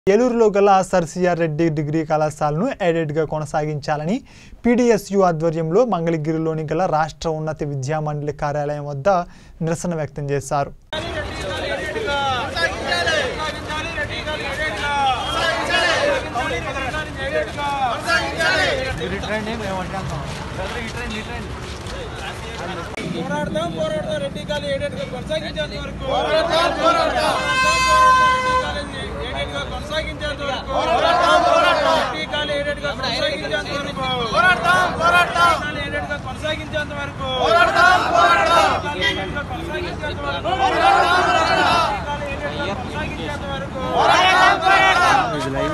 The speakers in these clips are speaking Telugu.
ఏలూరులో గల సర్ సిఆర్ రెడ్డి డిగ్రీ కళాశాలను ఎయిడెడ్గా కొనసాగించాలని పీడీఎస్యు ఆధ్వర్యంలో మంగళగిరిలోని గల రాష్ట్ర ఉన్నత విద్యా మండలి కార్యాలయం వద్ద నిరసన వ్యక్తం చేశారు పోరాడతాం పోరాడతాం రెడ్డి కాలు ఏడేడుగా కొనసాగించేంత వరకు పోరాడతాం పోరాడతాం ఏడేడుగా కొనసాగించేంత వరకు పోరాడతాం పోరాడతాం రెడ్డి కాలు ఏడేడుగా కొనసాగించేంత వరకు పోరాడతాం పోరాడతాం ఏడేడుగా కొనసాగించేంత వరకు పోరాడతాం పోరాడతాం ఏడేడుగా కొనసాగించేంత వరకు పోరాడతాం పోరాడతాం ఏడేడుగా కొనసాగించేంత వరకు పోరాడతాం పోరాడతాం ఇది లైవ్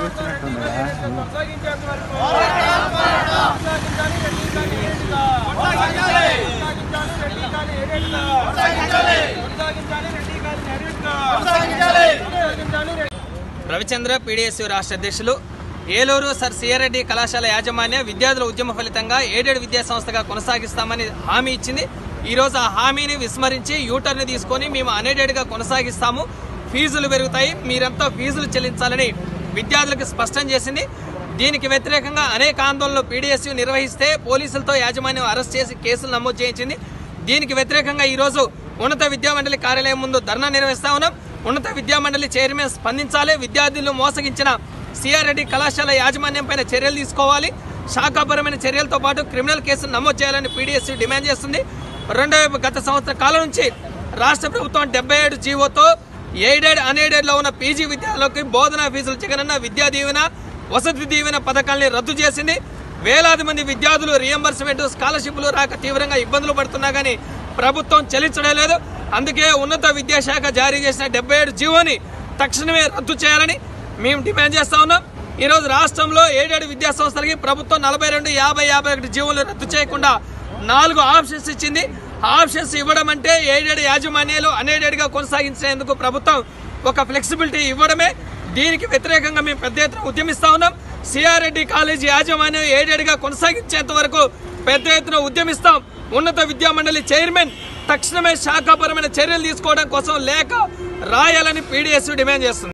కొనసాగించేంత వరకు పోరాడతాం పోరాడతాం కొనసాగించాలి రెడ్డి కాలు ఏడేడుగా కొనసాగించాలి కొనసాగించాలి రెడ్డి కాలు ఏడేడుగా కొనసాగించాలి కొనసాగించాలి రెడ్డి కాలు ఏడేడుగా కొనసాగించాలి కొనసాగించాలి రెడ్డి రవిచంద్ర పీడీఎస్యు రాష్ట్ర అధ్యక్షులు ఏలూరు సర్ సిఆర్రెడ్డి కళాశాల యాజమాన్యం విద్యార్థుల ఉద్యమ ఫలితంగా ఏడేడు విద్యా సంస్థగా కొనసాగిస్తామని హామీ ఇచ్చింది ఈ రోజు ఆ హామీని విస్మరించి యూటర్న్ తీసుకొని మేము అనేటెడ్గా కొనసాగిస్తాము ఫీజులు పెరుగుతాయి మీరంతా ఫీజులు చెల్లించాలని విద్యార్థులకు స్పష్టం చేసింది దీనికి వ్యతిరేకంగా అనేక ఆందోళనలు పీడీఎస్యు నిర్వహిస్తే పోలీసులతో యాజమాన్యం అరెస్ట్ చేసి కేసులు నమోదు చేయించింది దీనికి వ్యతిరేకంగా ఈరోజు ఉన్నత విద్యామండలి కార్యాలయం ముందు ధర్నా నిర్వహిస్తా ఉన్నాం ఉన్నత విద్యామండలి చైర్మన్ స్పందించాలి విద్యార్థులను మోసగించిన సిఆర్ రెడ్డి కళాశాల యాజమాన్యం పైన చర్యలు తీసుకోవాలి శాఖాపరమైన చర్యలతో పాటు క్రిమినల్ కేసులు నమోదు చేయాలని పీడీఎస్ డిమాండ్ చేస్తుంది రెండో వైపు గత సంవత్సర కాలం నుంచి రాష్ట్ర ప్రభుత్వం డెబ్బై ఏడు జీవోతో ఎయిడెడ్ అన్ఎయిడెడ్ లో ఉన్న పీజీ విద్యార్థులకు బోధనా ఫీజులు జగనన్న విద్యా దీవెన వసతి దీవెన పథకాల్ని రద్దు చేసింది వేలాది మంది విద్యార్థులు రియంబర్స్మెంట్ స్కాలర్షిప్లు రాక తీవ్రంగా ఇబ్బందులు పడుతున్నా కానీ ప్రభుత్వం చెల్లించడం లేదు అందుకే ఉన్నత విద్యాశాఖ జారీ చేసిన డెబ్బై ఏడు జీవోని తక్షణమే రద్దు చేయాలని మేము డిమాండ్ చేస్తా ఉన్నాం ఈరోజు రాష్ట్రంలో ఏడేడు విద్యా సంస్థలకి ప్రభుత్వం నలభై రెండు యాభై యాభై ఒకటి జీవోలు రద్దు చేయకుండా నాలుగు ఆప్షన్స్ ఇచ్చింది ఆప్షన్స్ ఇవ్వడం అంటే ఏడేడు యాజమాన్యాలు అనేడేడుగా కొనసాగించేందుకు ప్రభుత్వం ఒక ఫ్లెక్సిబిలిటీ ఇవ్వడమే దీనికి వ్యతిరేకంగా మేము పెద్ద ఎత్తున ఉద్యమిస్తా ఉన్నాం సిఆర్రెడ్డి కాలేజీ యాజమాన్యం ఏడేడుగా కొనసాగించేంత వరకు పెద్ద ఎత్తున ఉద్యమిస్తాం ఉన్నత విద్యా మండలి చైర్మన్ తక్షణమే శాఖాపరమైన చర్యలు తీసుకోవడం కోసం లేఖ రాయాలని పీడీఎస్ డిమాండ్ చేస్తుంది